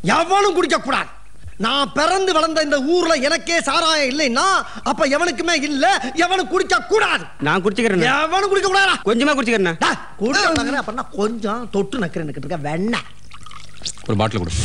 எவனும் குடிக்க கூடாது நான் பிறந்து வளர்ந்த இந்த ஊர்ல எனக்கே சாராயம் இல்லைன்னா அப்ப எவனுக்குமே இல்ல எவனும் குடிக்க கூடாது நான் குடிச்சுக்கிறேன் எவனும் குடிக்க கூடாதா கொஞ்சமா குடிச்சுக்கிறேன் குடிக்க அப்படின்னா கொஞ்சம் தொட்டு நக்கிறேன் இருக்க வெண்ணெய் ஒரு பாட்டில் கொடு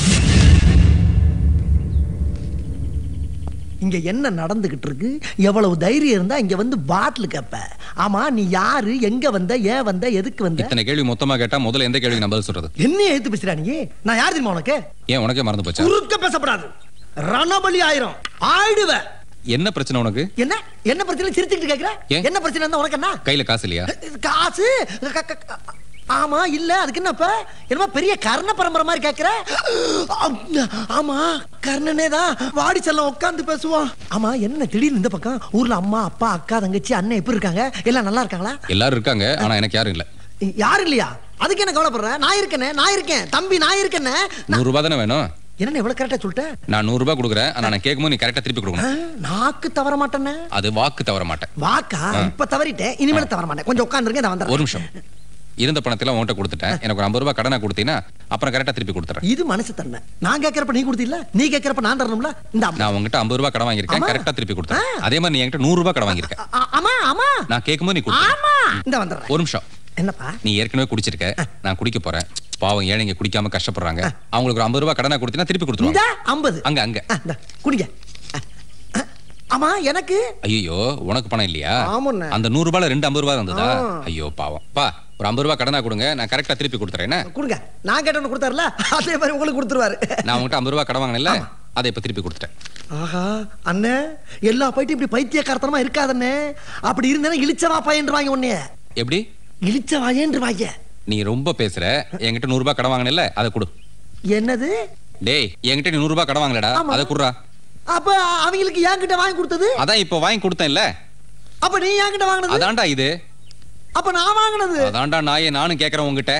இங்க என்ன நடந்துகிட்டு இருக்கு எவ்வளவு தைரியம் இருந்தா இங்க வந்து பாட்டில் கேப்ப ஆமா நீ யாரு எங்க வந்த ஏன் வந்த எதுக்கு வந்த இத்தனை கேள்வி மொத்தமா கேட்டா முதல்ல எந்த கேள்விக்கு நான் பதில் சொல்றது என்ன எழுத்து பேசுறா நீ நான் யார் தெரியுமா உனக்கு ஏன் உனக்கே மறந்து போச்சா குறுக்க பேசப்படாது ரணபலி ஆயிரும் ஆயிடுவ என்ன பிரச்சனை உனக்கு என்ன என்ன பிரச்சனை சிரிச்சுக்கிட்டு கேக்குற ஏன்? என்ன பிரச்சனை இருந்தா உனக்கு என்ன கையில காசு இல்லையா காசு க- க- க- ஆமா இல்ல அதுக்கு என்னப்ப என்னமோ பெரிய கர்ண பரம்பரை மாதிரி கேக்குற ஆமா கர்ணனே தான் வாடி செல்லம் உட்கார்ந்து பேசுவான் ஆமா என்ன திடீர்னு இந்த பக்கம் ஊர்ல அம்மா அப்பா அக்கா தங்கச்சி அண்ணன் எப்படி இருக்காங்க எல்லாம் நல்லா இருக்காங்களா எல்லாரும் இருக்காங்க ஆனா எனக்கு யாரும் இல்ல யாரு இல்லையா அதுக்கு என்ன கவலைப்படுற நான் இருக்கேனே நான் இருக்கேன் தம்பி நான் இருக்கேனே நூறு ரூபாய் தானே வேணும் என்ன எவ்வளவு கரெக்டா சொல்லிட்டேன் நான் நூறு ரூபாய் கொடுக்குறேன் ஆனா நான் கேட்கும்போது நீ கரெக்டா திருப்பி கொடுக்கணும் நாக்கு தவற மாட்டேனே அது வாக்கு தவற மாட்டேன் வாக்கா ஆ. இப்ப தவறிட்டேன் இனிமேல தவற மாட்டேன் கொஞ்சம் உட்காந்துருங்க நான் ஒரு வந்துடுறேன் நிமிஷம் இருந்த பணத்தெல்லாம் உன்கிட்ட கொடுத்துட்டேன் எனக்கு ஒரு ஐம்பது ரூபாய் கடனா கொடுத்தீங்கன்னா அப்புறம் கரெக்டா திருப்பி கொடுத்துறேன் இது மனசு தன்மை நான் கேட்கறப்ப நீ கொடுத்தில்ல நீ கேட்கறப்ப நான் தரணும்ல இந்த அம்மா. நான் உங்ககிட்ட ஐம்பது ரூபாய் கடன் வாங்கியிருக்கேன் ஆமா. கரெக்டா திருப்பி கொடுத்தேன் அதே மாதிரி நீ என்கிட்ட நூறு ரூபாய் கடன் வாங்கியிருக்க ஆ, ஆமா ஆமா நான் கேட்கும்போது நீ கொடுத்த ஆமா இந்த வந்துடுறேன் ஒரு நிமிஷம் என்னப்பா நீ ஏற்கனவே குடிச்சிருக்க நான் குடிக்க போறேன் பாவம் ஏழைங்க குடிக்காம கஷ்டப்படுறாங்க அவங்களுக்கு ஒரு ஐம்பது ரூபாய் கடனா கொடுத்தீங்கன்னா திருப்பி இந்த கொடுத்துருவாங்க ஐம்பது அங்க அங்க குடிங்க ஆ, ஆமா எனக்கு ஐயோ உனக்கு பணம் இல்லையா ஆமாண்ணே. அந்த நூறு ரூபாய்ல ரெண்டு ஐம்பது ரூபாய் இருந்ததா ஆ. ஐயோ பாவம் பா ஒரு ஐம்பது ரூபாய் கடனா கொடுங்க நான் கரெக்டா திருப்பி கொடுத்துறேன் என்ன? கொடுங்க நான் கேட்டவனு கொடுத்தாருல அதே மாதிரி உங்களுக்கு கொடுத்துருவாரு நான் உங்ககிட்ட ஐம்பது ரூபாய் கடன் வாங்கினேன்ல அதை இப்ப திருப்பி கொடுத்துட்டேன் ஆஹா அண்ணே எல்லா பைட்டும் இப்படி பைத்தியக்காரத்தனமா இருக்காதண்ணே அப்படி இருந்தேன்னா இழிச்சவா பையன்றுவாங்க உன்னைய எப்படி இழிச்சவாயன்றுவாங்க நீ ரொம்ப பேசுற என்கிட்ட நூறு ரூபாய் கடன் வாங்கினேன்ல அதை கொடு என்னது டேய் என்கிட்ட நீ நூறு ரூபாய் கடன் வாங்கலடா ஆமா. அதை குடுறா அப்ப அவங்களுக்கு என்கிட்ட வாங்கி கொடுத்தது அதான் இப்ப வாங்கி கொடுத்தேன்ல அப்ப நீ என்கிட்ட வாங்கினது அதான்டா இது அப்ப நான் வாங்கினது அதான்டா நாயே நானும் கேக்குறேன் உங்ககிட்ட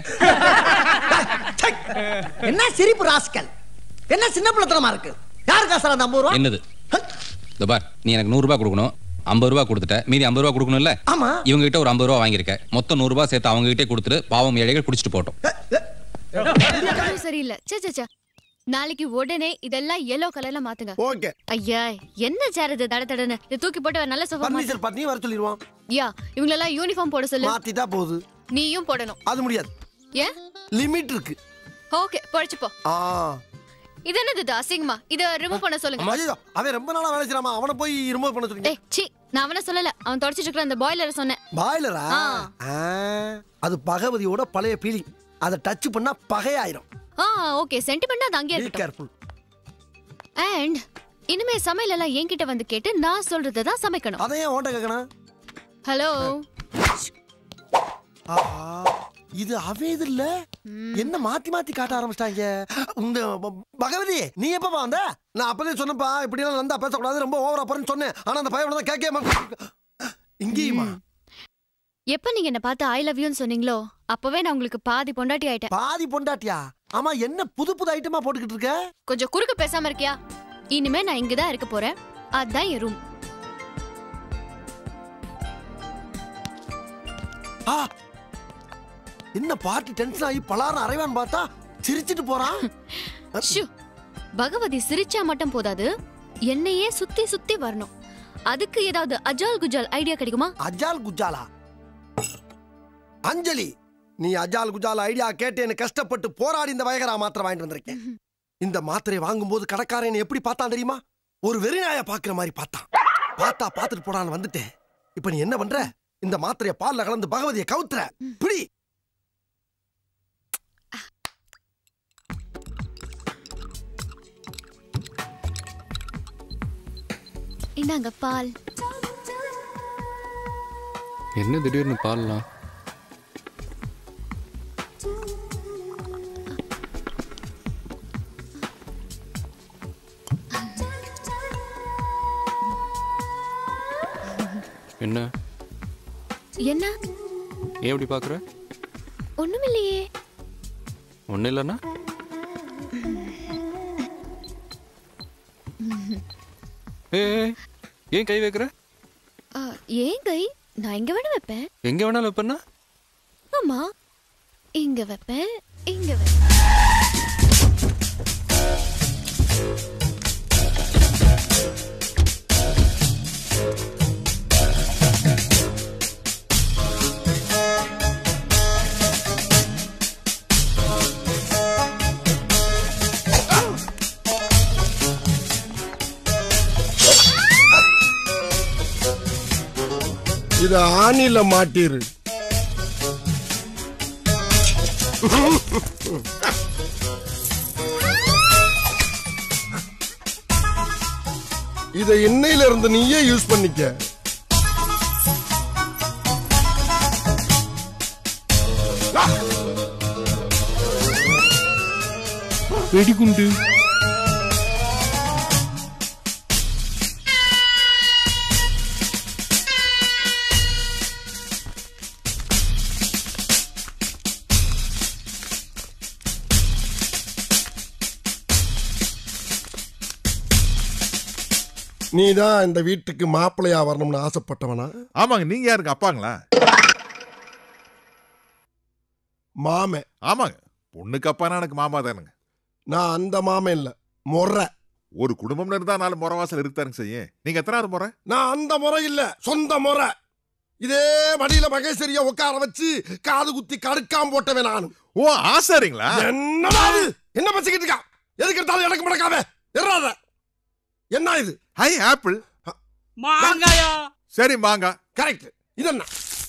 என்ன சிரிப்பு ராஸ்கல் என்ன சின்ன பிள்ளைத்தனமா இருக்கு யாரு காசுல அந்த ஐம்பது ரூபா என்னது இந்த பார் நீ எனக்கு நூறு ரூபாய் கொடுக்கணும் ஐம்பது ரூபாய் கொடுத்துட்ட மீதி ஐம்பது ரூபாய் கொடுக்கணும்ல ஆமா இவங்க கிட்ட ஒரு ஐம்பது ரூபாய் வாங்கியிருக்க மொத்தம் நூறு ரூபாய் சேர்த்து அவங்க கிட்டே கொடுத்துட்டு பாவம் ஏழைகள் குடிச்சிட்டு போட்டோம் அதுவும் சரியில்லை சே சே சே நாளைக்கு உடனே இதெல்லாம் எல்லோ கலர்ல மாத்துங்க ஓகே ஐயா என்ன சேர் இது தட தடன்னு இதை தூக்கி போட்டு ஒரு நல்ல சோஃபா மாத்து பர்னிச்சர் பார்ட்டி வர சொல்லிடுவோம் யா இவங்களெல்லாம் யூனிஃபார்ம் போட சொல்லு மாத்திட்டா போகுது நீயும் போடணும் அது முடியாது ஏன் லிமிட் இருக்கு ஓகே பொழைச்சு போ ஆ இது என்னது இது அசிங்கமா இத ரிமூவ் பண்ண சொல்லுங்க அம்மா, ஐயோ, அவன் ரொம்ப நாளா வேலை செய்யறாமா அவனை போய் ரிமூவ் பண்ண சொல்லுங்க ஏய் சி நான் அவன சொல்லல அவன் தொடச்சிட்டு இருக்கிற அந்த பாய்லரை சொன்னேன் பாய்லரா ஆ. ஆ, அது பகவதியோட பழைய ஃபீலிங் அதை டச் பண்ணா பகையாயிரும் ஆ ஓகே சென்டிமெண்ட் அது அங்கேயே பி இருக்கட்டும் கேர்ஃபுல் அண்ட் இனிமே சமையல் எல்லாம் என்கிட்ட வந்து கேட்டு நான் சொல்றதை தான் சமைக்கணும் அதை ஏன் ஓட்ட கேட்கணும் ஹலோ ஆஹா, இது அவன் இது இல்ல என்ன மாத்தி மாத்தி காட்ட ஆரம்பிச்சிட்டாங்க இந்த ப- பகவதி நீ எப்ப வந்த நான் அப்பதே சொன்னப்பா இப்படி எல்லாம் நந்தா பேசக்கூடாது ரொம்ப ஓவரா போறேன்னு சொன்னேன் ஆனா அந்த பையன் தான் கேட்கவே மாட்டேன் இங்கேயுமா எப்ப நீங்க என்ன பார்த்து ஐ லவ் யூன்னு சொன்னீங்களோ அப்பவே நான் உங்களுக்கு பாதி பொண்டாட்டி ஆயிட்டேன் பாதி பொண்டாட்டியா ஆமா என்ன புது புது ஐட்டமா போட்டுக்கிட்டு இருக்க கொஞ்சம் குறுக்கு பேசாம இருக்கியா இனிமே நான் இங்கதான் இருக்க போறேன் அதான் என் ரூம் ஆ என்ன பார்ட்டி டென்ஷன் ஆகி பலாரம் அரைவான்னு பார்த்தா சிரிச்சிட்டு போறான் ஷூ பகவதி சிரிச்சா மட்டும் போதாது என்னையே சுத்தி சுத்தி வரணும் அதுக்கு ஏதாவது அஜால் குஜால் ஐடியா கிடைக்குமா அஜால் குஜாலா அஞ்சலி நீ அஜால் குஜால் ஐடியா கேட்டு எனக்கு கஷ்டப்பட்டு போராடி இந்த வயகரா மாத்திரை வாங்கிட்டு வந்திருக்கேன் இந்த மாத்திரையை வாங்கும்போது கடைக்காரன் என்னை எப்படி பார்த்தான் தெரியுமா ஒரு வெறிநாய பாக்குற மாதிரி பார்த்தான் பார்த்தா பார்த்துட்டு போடான்னு வந்துட்டேன் இப்ப நீ என்ன பண்ற இந்த மாத்திரையை பால்ல கலந்து பகவதியை கவுத்துற பிடி இந்தாங்க பால் என்ன திடீர்னு பாடலாம் என்ன என்ன ஏன் இப்படி பாக்குற ஒண்ணுமில்லையே ஒண்ணு இல்லைன்னா ஏய் ஏன் கை வைக்கிற ஆ, ஏன் கை நான் இங்க வேணா வைப்பேன் எங்க வேணாலும் வைப்பேன்னா ஆமா இங்க வைப்பேன் இங்க வைப்பேன் இத ஆணில மாட்டிரு இத இன்னையில இருந்து நீயே யூஸ் பண்ணிக்க வெடிகுண்டு நீதான் இந்த வீட்டுக்கு மாப்பிள்ளையா வரணும்னு ஆசைப்பட்டவனா ஆமாங்க நீங்க யாருங்க அப்பாங்களா மாமே ஆமாங்க பொண்ணுக்கு அப்பானா எனக்கு மாமா தானுங்க நான் அந்த மாமே இல்ல முறை ஒரு குடும்பம்னு இருந்தா நாலு முறவாசல் இருக்குதானுங்க செய்ய நீங்க எத்தனாவது முறை நான் அந்த முறை இல்ல சொந்த முறை இதே மடியில மகேஸ்வரிய உட்கார வச்சு காது குத்தி கடுக்காம போட்டவன் நானு ஓ ஆசாரிங்களா என்னடா இது என்ன பச்சிக்கிட்டு இருக்கா எதுக்கு எடுத்தாலும் எனக்கு முடக்காம எறாத என்ன இது ஹை ஆப்பிள் மாங்காயா சரி மாங்கா கரெக்ட் இது என்ன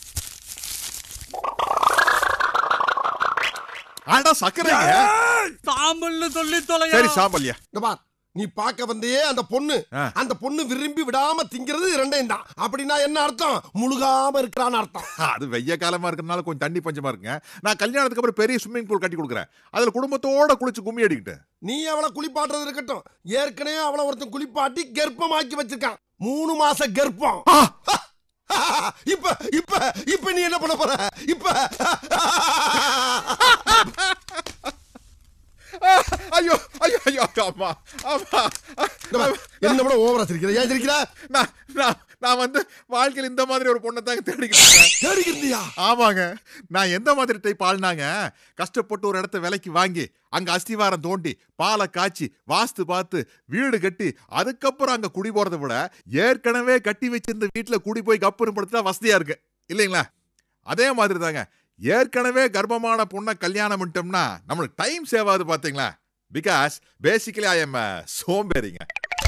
ஆடா சக்கரைங்க சாம்பல்னு சொல்லி தொலையா சரி சாம்பல்யா இந்த பார் நீ பார்க்க வந்தே அந்த பொண்ணு ஆ. அந்த பொண்ணு விரும்பி விடாம திங்கிறது ரெண்டையும் தான் அப்படின்னா என்ன அர்த்தம் முழுகாம இருக்கிறான்னு அர்த்தம் அது வெய்ய காலமா இருக்கிறனால கொஞ்சம் தண்ணி பஞ்சமா இருக்குங்க நான் கல்யாணத்துக்கு அப்புறம் பெரிய ஸ்விம்மிங் பூல் கட்டி கொடுக்குறேன் அதுல குடும்பத்தோட குளிச்சு கும்மி அடிக்கிட்டேன் நீ அவளை குளிப்பாட்டுறது இருக்கட்டும் ஏற்கனவே அவளை ஒருத்தன் குளிப்பாட்டி கர்ப்பமாக்கி வச்சிருக்கான் மூணு மாச கர்ப்பம் இப்ப இப்ப இப்ப நீ என்ன பண்ண போற இப்ப ஐயோ ஐயோ ஐயோ அம்மா அம்மா இந்த பார், என்ன விட ஓவரா சிரிக்கிற ஏன் சிரிக்கிற நான் நான் நான் வந்து வாழ்க்கையில் இந்த மாதிரி ஒரு பொண்ணை தாங்க தேடிக்கிட்டு இருக்கேன் தேடிக்கிறியா ஆமாங்க நான் எந்த மாதிரி டைப் ஆள்னாங்க கஷ்டப்பட்டு ஒரு இடத்த விலைக்கு வாங்கி அங்க அஸ்திவாரம் தோண்டி பாலை காய்ச்சி வாஸ்து பார்த்து வீடு கட்டி அதுக்கப்புறம் அங்க குடி போறதை விட ஏற்கனவே கட்டி வச்சிருந்த வீட்டுல குடி போய் கப்புன்னு படுத்தா வசதியா இருக்கு இல்லைங்களா அதே மாதிரி தாங்க ஏற்கனவே கர்ப்பமான பொண்ணை கல்யாணம் பண்ணிட்டோம்னா நம்மளுக்கு டைம் சேவ் ஆகுது பாத்தீங்களா பிகாஸ் பேசிக்கலி ஐ எம் சோம்பேறிங்க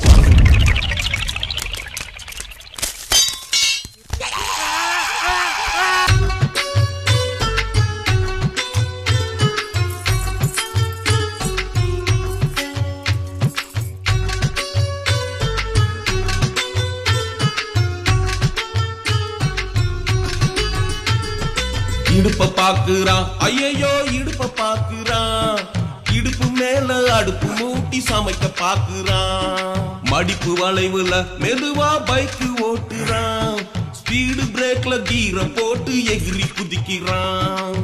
இடுப்ப பாக்குறான் ஐயையோ இடுப்ப பாக்குறான் இடுப்பு மேல அடுப்பு மூட்டி சமைக்க பாக்குறான் மடிப்பு வளைவுல மெதுவா பைக்கு ஓட்டுறான் ஸ்பீடு பிரேக்ல கீர போட்டு எகிரி குதிக்கிறான்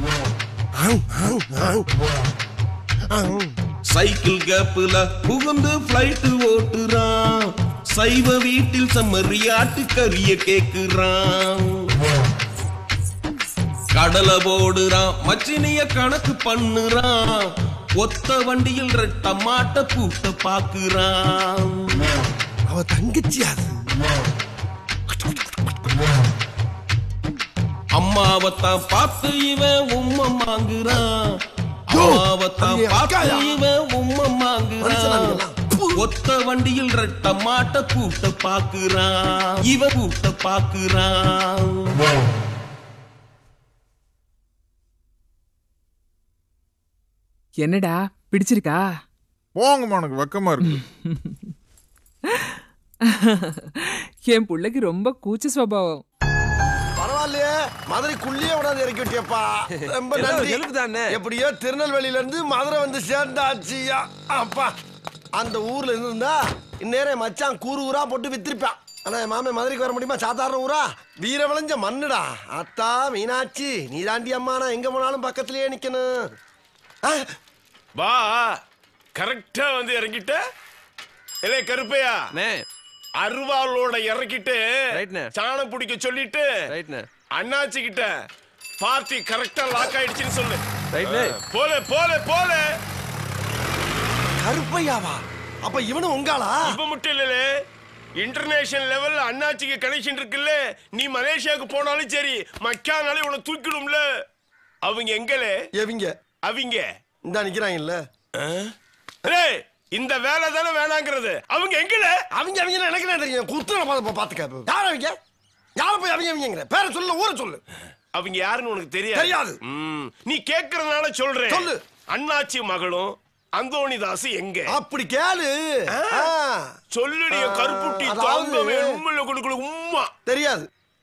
சைக்கிள் கேப்ல புகுந்து பிளைட் ஓட்டுறான் சைவ வீட்டில் செம்மறியாட்டு கறிய கேக்குறான் கடலை போடுறான் மச்சினிய கணக்கு பண்ணுறான் ஒத்த வண்டியில் ரெட்ட மாட்ட பூட்ட பாக்குறான் அவ தங்கச்சி அது அம்மாவத்தான் பார்த்து இவன் உம்ம மாங்குறான் அம்மாவத்தான் அது என் பார்த்து அக்காயா? இவன் உம்ம மனுஷனா மாங்குறான் நீங்கெல்லாம்? ஒத்த வண்டியில் ரெட்ட மாட்ட பூட்ட பாக்குறான் இவ பூட்ட பாக்குறான் என்னடா பிடிச்சிருக்கா போங்கம்மா எனக்கு வெக்கமா இருக்கு என் புள்ளைக்கு ரொம்ப கூச்ச சுவாவம் பரவாயில்லையே மதுரைக்குள்ளேயே விடாது இறக்கி விட்டியப்பா ரொம்ப நன்றி எப்படியோ திருநெல்வேலியில இருந்து மதுரை வந்து சேர்ந்தாச்சியா அப்பா அந்த ஊர்ல இருந்திருந்தா இந்நேரம் மச்சான் கூறு ஊரா போட்டு வித்திருப்பான் ஆனா என் மாமே மதுரைக்கு வர முடியுமா சாதாரண ஊரா வீர விளைஞ்ச மண்ணுடா அத்தா மீனாட்சி நீ தாண்டி அம்மா நான் எங்க போனாலும் பக்கத்திலேயே நிக்கணும் ஆ, வா கரெக்டா வந்து இறங்கிட்ட இல்ல கருப்பையா அருவாளோட இறக்கிட்டு சாணம் பிடிக்க சொல்லிட்டு அண்ணாச்சி கிட்ட பார்ட்டி கரெக்டா லாக் ஆயிடுச்சுன்னு சொல்லு போல போல போல கருப்பையாவா அப்ப இவனும் உங்காளா இப்ப மட்டும் இல்லல இன்டர்நேஷனல் லெவல்ல அண்ணாச்சிக்கு கனெக்ஷன் இருக்குல்ல நீ மலேசியாவுக்கு போனாலும் சரி மக்கானாலே உன்னை தூக்கிடும்ல அவங்க எங்கலே எவிங்க அவங்க இந்த நிக்கிறாங்கல்ல ஏய், இந்த வேலை தானே வேணாங்கிறது அவங்க எங்கல அவங்க அவங்க எனக்கு என்ன தெரியும் குத்துன பாத்து பாத்துக்க யார் அவங்க யார போய் அவங்க அவங்கிற பேரை சொல்லு ஊரை சொல்லு அவங்க யாருன்னு உனக்கு தெரியாது தெரியாது. ம், நீ கேக்குறதுனால சொல்றேன் சொல்லு. அண்ணாச்சி மகளும் அந்தோணிதாஸ் எங்க அப்படி கேளு ஆ, சொல்லுடிய ஆ, கருப்புட்டி அதாவது- தாங்கவே உண்மையில கொடுக்கல உம்மா தெரியாது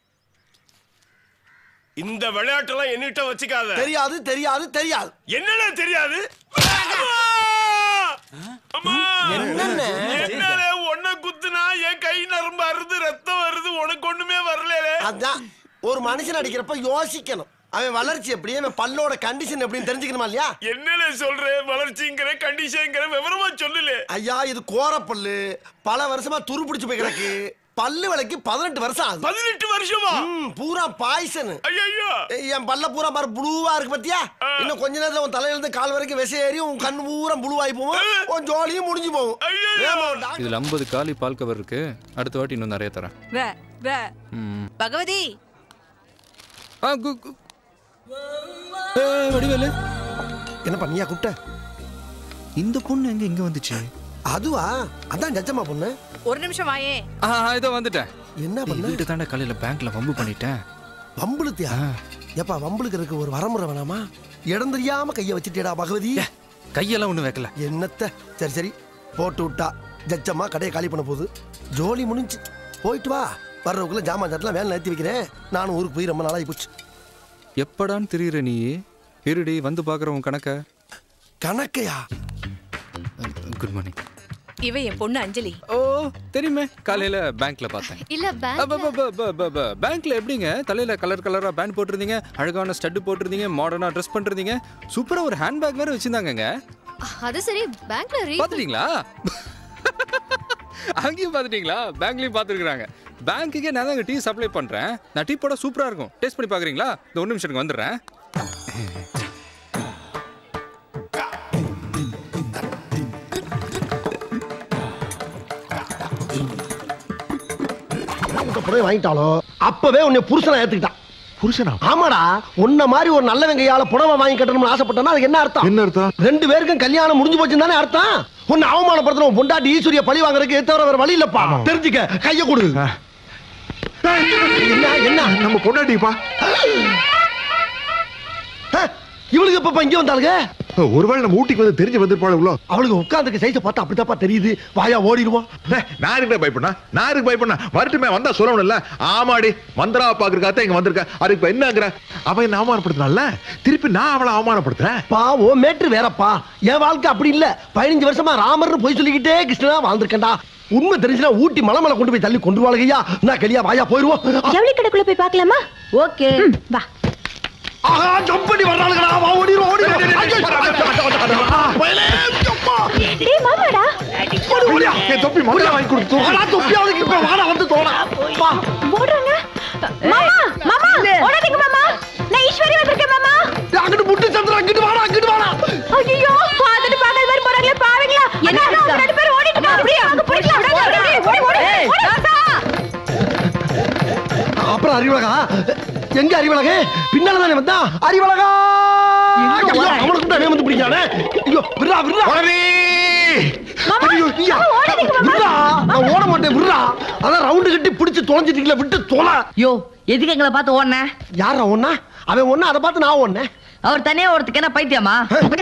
இந்த விளையாட்டெல்லாம் என்கிட்ட வச்சுக்காத தெரியாது தெரியாது தெரியாது என்னடா தெரியாது அம்மா! என்னண்ணே? என்னடா உன்னை குத்துனா என் கை நரம்பு அறுது ரத்தம் வருது உனக்கு ஒண்ணுமே வரல அதான் ஒரு மனுஷன் அடிக்கிறப்ப யோசிக்கணும் அவன் வளர்ச்சி எப்படி அவன் பல்லோட கண்டிஷன் எப்படின்னு தெரிஞ்சுக்கணுமா இல்லையா என்னல சொல்ற வளர்ச்சிங்கிற கண்டிஷன்ங்கிற விவரமா சொல்லல ஐயா இது கோரப்பல்லு பல வருஷமா துரு பிடிச்சு போய் கிடக்கு பல்லு விலைக்கு பதினெட்டு வருஷம் ஆகுது பதினெட்டு வருஷமா ம், பூரா பாய்சன் ஐயோ என் பல்ல பூரா பாரு புளுவா இருக்கு பாத்தியா இன்னும் கொஞ்ச நேரத்துல உன் தலையில இருந்து கால் வரைக்கும் விசை ஏறி உன் கண்ணு பூரா புளுவாகி போகும் உன் ஜோலியும் முடிஞ்சு போகும் வேகமா ஒரு டாக்டர் இதுல ஐம்பது காலி பால் கவர் இருக்கு அடுத்த வாட்டி இன்னும் நிறைய தரேன் வே வே ம். பகவதி ஆ, கு- கு- ஏய், வடிவேலு என்ன பண்ணியா கூப்பிட்ட இந்த பொண்ணு எங்க இங்க வந்துச்சு அதுவா அதான் ஜட்ஜம்மா பொண்ணு ஒரு நிமிஷம் வாயே ஆ இதோ வந்துட்டேன் என்ன நீ பண்ண வீட்டு தாண்டா காலையில பேங்க்ல வம்பு பண்ணிட்டேன் வம்புழுத்தியா எப்பா வம்புழுக்கிறதுக்கு ஒரு வரமுறை வேணாமா இடம் தெரியாம கைய வச்சுட்டேடா பகவதி கையெல்லாம் ஒண்ணு வைக்கல என்னத்த சரி சரி போட்டு விட்டா ஜட்ஜம்மா கடையை காலி பண்ண போகுது ஜோலி முடிஞ்சு போயிட்டு வா வர்றவக்குள்ள ஜாமான் சட்டெல்லாம் வேலை நிறுத்தி வைக்கிறேன் நானும் ஊருக்கு போய் ரொம்ப நாளாகி போச்சு எப்படான்னு தெரியுற நீ இருடி வந்து பாக்குற உன் கணக்க கணக்கையா குட் மார்னிங் இவ என் பொண்ணு அஞ்சலி ஓ தெரியுமே காலையில பேங்க்ல பார்த்தேன் இல்ல அப்ப, அப்ப, அப்ப, அப்ப, அப்ப, பேங்க்ல எப்படிங்க தலையில கலர் கலரா பேண்ட் போட்டிருந்தீங்க அழகான ஸ்டட் போட்டிருந்தீங்க மாடர்னா ட்ரெஸ் பண்ணிருந்தீங்க சூப்பரா ஒரு ஹேண்ட் பேக் வேற வச்சிருந்தாங்கங்க அது சரி பேங்க்ல ரீ பாத்துட்டீங்களா அங்கேயும் பாத்துட்டீங்களா பேங்க்லயும் பாத்துருக்காங்க பேங்க்குக்கே நான் தான் டீ சப்ளை பண்றேன் நான் டீ போட சூப்பரா இருக்கும் டேஸ்ட் பண்ணி பாக்குறீங்களா இந்த ஒன்று நிமிஷம் எனக்கு வந்துடுறேன் புடவை வாங்கிட்டாலோ அப்பவே உன்னை புருஷனா ஏத்துக்கிட்டான் புருஷனா ஆமாடா உன்ன மாதிரி ஒரு நல்ல வெங்கையால புடவை வாங்கி கட்டணும்னு ஆசைப்பட்டனா அதுக்கு என்ன அர்த்தம் என்ன அர்த்தம் ரெண்டு பேருக்கும் கல்யாணம் முடிஞ்சு போச்சுன்னு தானே அர்த்தம் உன்னை அவமானப்படுத்தணும் உன் பொண்டாட்டி ஈஸ்வரிய பழி வாங்குறதுக்கு தவிர வேற வழி இல்லப்பா தெரிஞ்சுக்க கைய கொடு என்ன என்ன நம்ம பொண்டாட்டிப்பா இவளுக்கு எப்ப இங்க வந்தாளுங்க ஒருவேளை நம்ம ஊட்டிக்கு வந்து தெரிஞ்சு வந்திருப்பாளுங்களோ அவளுக்கு உட்காந்துக்க சைஸ பார்த்தா அப்படித்தாப்பா தெரியுது வாயா ஓடிடுவோம் நான் இருக்க பயப்படா நான் இருக்கு பயப்படா வரட்டுமே வந்தா சொல்லணும்ல ஆமாடி மந்திரா பாக்குறக்காத்த இங்க வந்திருக்க அதுக்கு இப்ப என்னங்கிற அவன் என்ன அவமானப்படுத்தினால திருப்பி நான் அவளை அவமானப்படுத்துறேன் பா ஓ மேட்ரு வேறப்பா என் வாழ்க்கை அப்படி இல்ல பதினஞ்சு வருஷமா ராமர்னு போய் சொல்லிக்கிட்டே கிருஷ்ணனா வாழ்ந்திருக்கேன்டா உண்மை தெரிஞ்சுனா ஊட்டி மலை மேல கொண்டு போய் தள்ளி கொண்டு வாழ்கையா நான் கலியா வாயா போயிருவோம் ஜவுளி கடைக்குள்ள போய் பார்க்கலாமா ஓகே வா ஆஹா ஜம்ப் பண்ணி வர்றாளுங்கடா வா ஓடிரும் ஓடிரும் ஐயோ, பயலே, அம்மா. டேய் மாமாடா ஓடி, ஓடியா. என் தொப்பி மந்திரா வாங்கி கொடுத்து வாடா, தொப்பி அவளுக்கு இப்ப வாடா வந்து தோடா வா ஓடுறாங்க மாமா மாமா ஓடாதீங்க மாமா நான் ஈஸ்வரி வந்திருக்கேன் மாமா அங்கிட்டு முட்டு சந்திரா அங்கிட்டு வாடா அங்கிட்டு வாடா ஐயோ பாத்துட்டு பாக்காத மாதிரி போறாங்களே பாவீங்களா என்ன அவங்க ரெண்டு பேரும் ஓடிட்டு அப்படியே அங்க போயிடலாம் ஓடி ஓடி ஓடி ராசா அப்புறம் அறிவழகா எங்க அறிவழகு பின்னால தானே வந்தா அறிவழகா ஐயோ, அவனுக்கு தான் வந்து பிடிக்கானே ஐயோ விடுறா விடுறா ஐயோ, ஐயா. விடுறா நான் ஓட மாட்டேன் விடுறா அதான் ரவுண்டு கட்டி பிடிச்சு தொலைஞ்சிட்டீங்களா விட்டு தொலை யோ எதுக்கு எங்களை பார்த்து ஓடுன யாரா ஒண்ணா அவன் ஒண்ணா அதை பார்த்து நான் ஒண்ணேன் அவர் தனியா ஒருத்துக்கு என்ன பைத்தியமா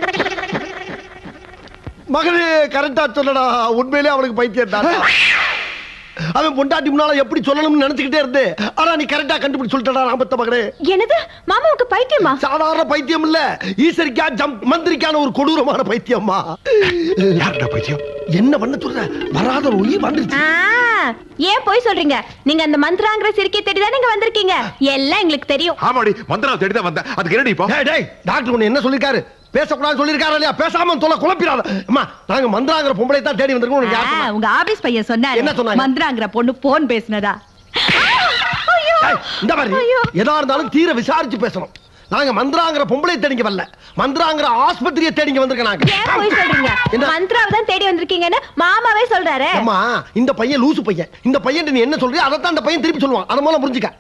மகளே கரெக்டா சொல்லடா உண்மையிலே அவனுக்கு பைத்தியம் தான் அவன் பொண்டாட்டி முன்னால எப்படி சொல்லணும்னு நினைச்சுக்கிட்டே இருந்து ஆனா நீ கரெக்டா கண்டுபிடிச்சு சொல்லிட்டடா ராமத்த மகளே என்னது மாமாவுக்கு பைத்தியமா சாதாரண பைத்தியம் இல்ல ஈஸ்வரிக்கா ஜம்ப் மந்திரிக்கான ஒரு கொடூரமான பைத்தியம்மா யாருடா பைத்தியம் என்ன பண்ண சொல்ற வராத நோய் வந்துருச்சு ஆ, ஏன் போய் சொல்றீங்க நீங்க அந்த மந்த்ராங்கிற சிரிக்கை தேடி தான் நீங்க வந்திருக்கீங்க எல்லாம் எங்களுக்கு தெரியும் ஆமாடி மந்திரா தேடி தான் வந்தேன் அதுக்கு என்னடி இப்போ டேய் டேய் டாக்டர் உன்னை என்ன சொல்லிருக்காரு பேசக்கூடாது சொல்லிருக்காரு இல்லையா பேசாம தொலை குழப்பிடாத அம்மா நாங்க மந்திராங்கிற பொம்பளை தான் தேடி வந்திருக்கோம் உனக்கு யார் ஆ, சொன்னா? உங்க ஆபீஸ் பையன் சொன்னாரு என்ன சொன்னாங்க? மந்திராங்கிற பொண்ணு போன் பேசுனதா ஏய், இந்த மாதிரி எதா இருந்தாலும் தீர விசாரிச்சு பேசணும் நாங்க மந்திராங்கிற பொம்பளை தேடிங்க வரல மந்திராங்கிற ஆஸ்பத்திரியை தேடிங்க வந்திருக்கோம் நாங்க ஏன் போய் சொல்றீங்க மந்த்ராவை தான் தேடி வந்திருக்கீங்கன்னு மாமாவே சொல்றாரு அம்மா இந்த பையன் லூசு பையன் இந்த பையன் நீ என்ன சொல்றியோ அதைத்தான் அந்த பையன் திருப்பி சொல்லுவான் அதை மூலம் புரிஞ்சுக்க